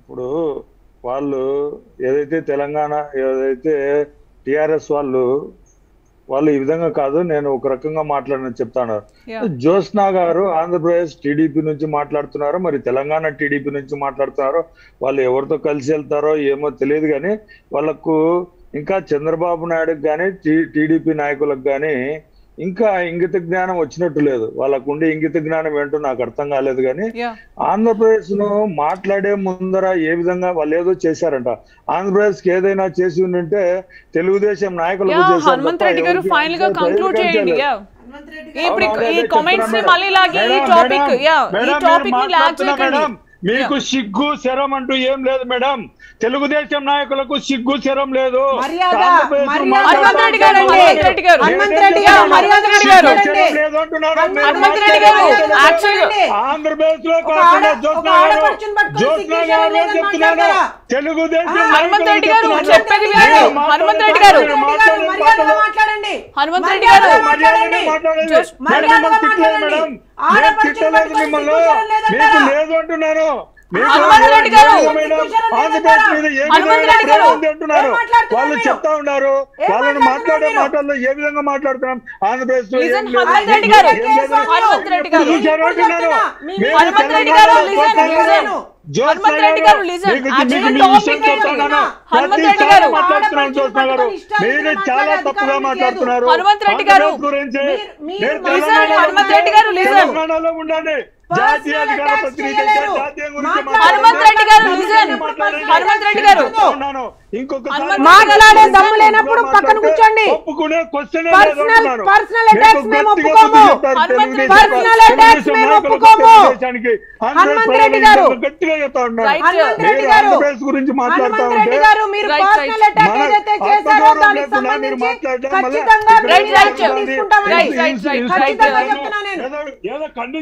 ఇప్పుడు వాళ్ళు ఏదైతే తెలంగాణ ఏదైతే టిఆర్ఎస్ వాళ్ళు వాళ్ళు ఈ విధంగా కాదు నేను ఒక రకంగా మాట్లాడిన చెప్తాను Yeah. జ్యోత్స్నా గారు ఆంధ్రప్రదేశ్ టీడీపీ నుంచి మాట్లాడుతున్నారు మరి తెలంగాణ టీడీపీ నుంచి మాట్లాడుతున్నారు వాళ్ళు ఎవరితో కలిసి వెళ్తారో ఏమో తెలియదు కానీ వాళ్ళకు ఇంకా చంద్రబాబు నాయుడుకి కానీ టీడీపీ నాయకులకు కానీ ఇంకా ఇంగిత జ్ఞానం వచ్చినట్టు లేదు వాళ్ళకు ఉండే ఇంగిత జ్ఞానం ఏంటో నాకు అర్థం కాలేదు కానీ యా ఆంధ్రప్రదేశ్ ను మాట్లాడే ముందర ఏ విధంగా వాళ్ళు ఏదో చేశారంట ఆంధ్రప్రదేశ్ కి ఏదైనా చేసి ఉంటే తెలుగుదేశం నాయకులకు యా చేశారు హనుమంత్ తప్ప రెడ్డి గారు ఎవరికి ఫైనల్ గా ప్రజలకు కంక్లూడ్ చేయండి చేయలేదు. యా హనుమంత్ రెడ్డి ఇప్పుడు అవును, ఈ అదే కామెంట్స్ ని చెప్తున్నా మళ్ళీ లాగి ఈ మేడం, టాపిక్ మేడం, యా ఈ మేడం, టాపిక్ ని మీరు లాగ్ మాట్లాడుతున్నా చేయకండి మేడం. మీకు సిగ్గు శరం అంటూ ఏం లేదు మేడం తెలుగుదేశం నాయకులకు సిగ్గు శరం లేదు మర్యాద, ఆంధ్రప్రదేశ్ మర్యాద. మాట్లాడుతూ హనుమంత్ రెడ్డి గారు, ఉంటే హనుమంత్ రెడ్డి గారు. హనుమంత్ రెడ్డి నేనేం గారు, చెప్తున్నాను? హనుమంత్ రెడ్డి గారు. సిగ్గు శరం లేదు అంటున్నారు. మీరు హనుమంత్ రెడ్డి గారు, మాట్లాడలేదు. actually- ఆంధ్రప్రదేశ్ లో ఒక కాకుండా ఆడ- జ్యోత్స్నా ఒక గారు ఆడపడుచుని పట్టుకొని జ్యోత్స్నా సిగ్గు గారు శరం లేదని చెప్తున్నాను మాట్లాడతారా? తెలుగుదేశం ఆ, హనుమంత్ రెడ్డి గారు నాయకులకు చెప్పేది చెప్తున్నాను. వినండి. మీరు హనుమంత్ రెడ్డి గారు. మాట్లాడే మర్యాదగా మాటలు- మాట్లాడండి హనుమంత్ రెడ్డి మర్యాదగా గారు. మాట్లాడండి మాట్లాడండి. జోష్- నేను మర్యాదగా మిమ్మల్ని తిట్టలేదు మాట్లాడండి. మేడం. నేను ఆడపడుచుని తిట్టలేదు పట్టుకొని మిమ్మల్ని. సిగ్గు శరం మీకు లేదంటారా? లేదు అంటున్నాను మీకు హనుమంత్ రెడ్డి గారు. లేదు మేడం. ఆంధ్రప్రదేశ్ మీద ఏ హనుమంత్ విధంగా రెడ్డి గారు. ప్రేమ ఉంది అంటున్నారు ఏం మాట్లాడుతున్నారు వాళ్ళు మీరు? చెప్తా ఉన్నారు ఏం వాళ్ళని మాట్లాడే మాట్లాడుతున్నారు మాటల్లో ఏ విధంగా మాట్లాడుతున్నాం ఆంధ్రప్రదేశ్ లో Listen, ఏం లేదు, హనుమంత్ ఏం రెడ్డి గారు. లేదు, ఏం లేదు. హనుమంత్ రెడ్డి గారు. ఇప్పుడు చూశారు అంటున్నారు. మీ- మీరు హనుమంత్ రెడ్డి తెలంగాణ గారు, listen, జ్యోత్స్నా listen. జ్యోత్స్నా హనుమంత్ రెడ్డి గారు, listen. మీకు- Actually మీకు మీ topic విషయం ఏంటి? చెప్తున్నాను. హనుమంత్ రెడ్డి ప్రతిసారి గారు. మాట్లాడుతున్నాను జ్యోత్స్నా గారు మీరు చాలా తప్పుగా మాట్లాడుతున్నారు హనుమంత్ రెడ్డి గారు. ఆంధ్రప్రదేశ్ గురించి మీరు- మీరు మీరు listen, తెలంగాణలో హనుమంత్ రెడ్డి గారు, listen. తెలంగాణలో ఉండండి జాతీయ Personal అధికార attacks ప్రతినిధి చేయలేరు. జాతీయం గురించి మాట్లాడండి. హనుమంత్ రెడ్డి గారు, listen. మాట్లాడండి. హనుమంత్ రెడ్డి గారు. చెప్తున్నాను. ఇంకొకసారి హనుమంత్ మాట్లాడే దమ్ము లేనప్పుడు పక్కన కూర్చోండి. ఒప్పుకునే క్వశ్చన్ Personal- personal attacks మేము ఒప్పుకోము. హనుమంత్ రెడ్డి Personal attacks మేము ఒప్పుకోము. హనుమంత్ రెడ్డి గారు. గట్టిగా చెప్తా ఉన్నాను Right. హనుమంత్ మీరు రెడ్డి గారు ఆంధ్రప్రదేశ్ గురించి మాట్లాడుతా హనుమంత్ రెడ్డి ఉంటే గారు మీరు Right, పర్సనల్ right. అటాక్ మన ఏదైతే చేశారో ఆత్మగౌరవం దానికి లేకుండా మీరు సంబంధించి మాట్లాడడం వల్ల ఖచ్చితంగా ఇక్కడ Right, మేము right. యాక్షన్ తీసుకుంటామని Right, right, right, ఖచ్చితంగా right. చెప్తున్నా నేను ఏదో ఏదో ఖండి